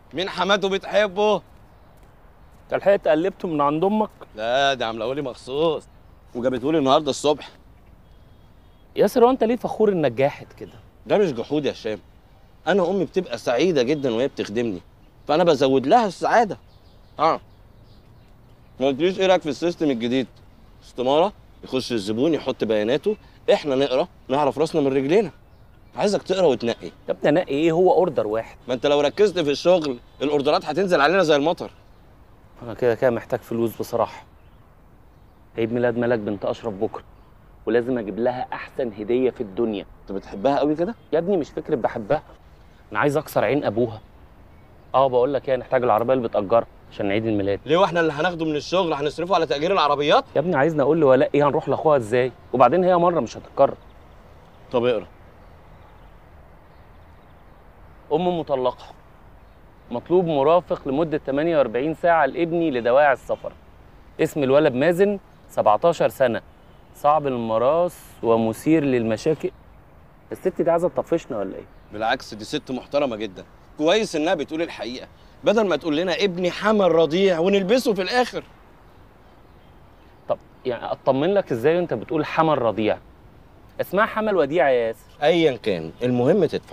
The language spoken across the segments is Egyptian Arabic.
مين حماته بتحبه انت لحقت قلبته من عند امك لا دي عامله لي مخصوص وجابته لي النهارده الصبح ياسر هو انت ليه فخور انك جاحد كده ده مش جحود يا هشام انا امي بتبقى سعيده جدا وهي بتخدمني فانا بزود لها السعاده اه ما قلتليش ايه رايك في السيستم الجديد استماره يخش الزبون يحط بياناته احنا نقرا نعرف راسنا من رجلينا عايزك تقرا وتنقي يا ابني انقي ايه هو اوردر واحد ما انت لو ركزت في الشغل الاوردرات هتنزل علينا زي المطر انا كده كده محتاج فلوس بصراحه عيد ميلاد ملك بنت اشرف بكره ولازم اجيب لها احسن هديه في الدنيا انت بتحبها قوي كده يا ابني مش فكره بحبها انا عايز اكسر عين ابوها اه بقول لك ايه نحتاج العربيه اللي بتاجرها عشان عيد الميلاد ليه واحنا اللي هناخده من الشغل هنصرفه على تاجير العربيات يا ابني عايزني اقول لولاء ايه هنروح لاخوها ازاي وبعدين هي مره مش هتتكرر طب اقرا ام مطلقه مطلوب مرافق لمده 48 ساعه لابني لدواعي السفر اسم الولد مازن 17 سنه صعب المراس ومثير للمشاكل الست دي عايزه تطفشنا ولا ايه بالعكس دي ست محترمه جدا كويس انها بتقول الحقيقه بدل ما تقول لنا ابني حمل رضيع ونلبسه في الاخر طب يعني اطمن لك ازاي وانت بتقول حمل رضيع اسمها حمل وديع يا ياسر ايا كان المهم تدفع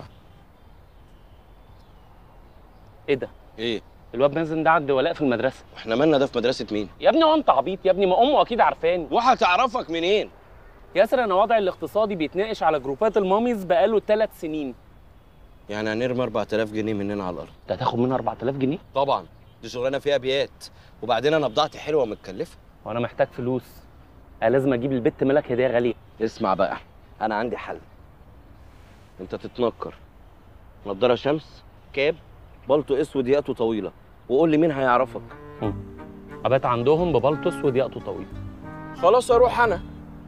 ايه ده ايه الواد مازن ده عند ولاء في المدرسه واحنا مالنا ده في مدرسه مين يا ابني هو انت عبيط يا ابني ما امه اكيد عارفاني وهتعرفك منين ياسر انا وضعي الاقتصادي بيتناقش على جروبات الماميز بقاله ثلاث سنين يعني هنرمي 4000 جنيه مننا على الارض انت هتاخد منها 4000 جنيه طبعا دي شغلانه فيها بيات وبعدين انا بضاعتي حلوه ومتكلفه وانا محتاج فلوس انا لازم اجيب البت ملك هديه غاليه اسمع بقى انا عندي حل انت تتنكر نضاره شمس كاب بلطو اسود ياقته طويله وقول لي مين هيعرفك ابات عندهم ببلطو اسود ياقته طويل خلاص اروح انا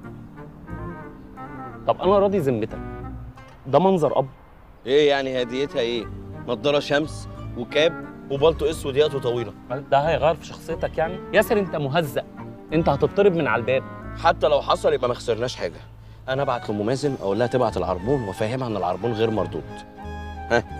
طب انا راضي ذمتك ده منظر اب ايه يعني هديتها ايه نضاره شمس وكاب وبلطو اسود ياقته طويله ده هيغير في شخصيتك يعني ياسر انت مهزأ انت هتضطرب من على الباب حتى لو حصل يبقى ما خسرناش حاجه انا ابعت لام مازن اقول لها تبعت العربون وافهمها ان العربون غير مردود ها